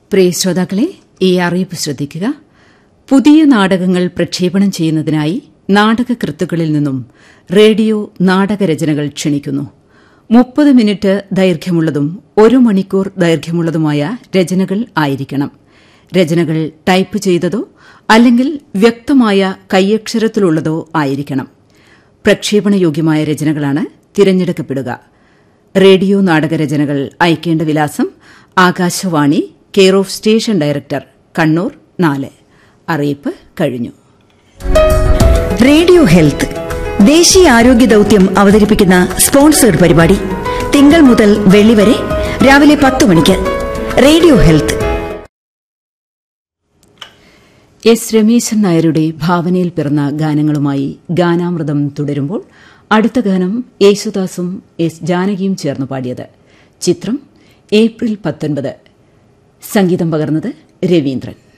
പ്രിയ ശ്രോതാക്കളെ ഈ അറിയിപ്പ് ശ്രദ്ധിക്കുക പുതിയ നാടകങ്ങൾ പ്രക്ഷേപണം ചെയ്യുന്നതിനായി നാടകകൃത്തുക്കളിൽ നിന്നും റേഡിയോ നാടകരചനകൾ ക്ഷണിക്കുന്നു മുപ്പത് മിനിറ്റ് ദൈർഘ്യമുള്ളതും ഒരു മണിക്കൂർ ദൈർഘ്യമുള്ളതുമായ രചനകൾ ആയിരിക്കണം രചനകൾ ടൈപ്പ് ചെയ്തതോ അല്ലെങ്കിൽ വ്യക്തമായ കൈയക്ഷരത്തിലുള്ളതോ ആയിരിക്കണം പ്രക്ഷേപണയോഗ്യമായ രചനകളാണ് തിരഞ്ഞെടുക്കപ്പെടുക റേഡിയോ നാടകരചനകൾ അയക്കേണ്ട വിലാസം Akashvani care of station director Kannur നാല് അറിയിപ്പ് കഴിഞ്ഞു റേഡിയോ ഹെൽത്ത് ദേശീയ ആരോഗ്യ ദൌത്യം അവതരിപ്പിക്കുന്ന സ്പോൺസേഡ് പരിപാടി തിങ്കൾ മുതൽ വെള്ളി വരെ രാവിലെ പത്ത് മണിക്ക് റേഡിയോ ഹെൽത്ത് എസ് രമേശൻ നായരുടെ ഭാവനയിൽ പിറന്ന ഗാനങ്ങളുമായി ഗാനാമൃതം തുടരുമ്പോൾ അടുത്ത ഗാനം യേശുദാസും എസ് ജാനകിയും ചേർന്ന് പാടിയത് ചിത്രം ഏപ്രിൽ പത്തൊൻപത് സംഗീതം പകർന്നത് രവീന്ദ്രൻ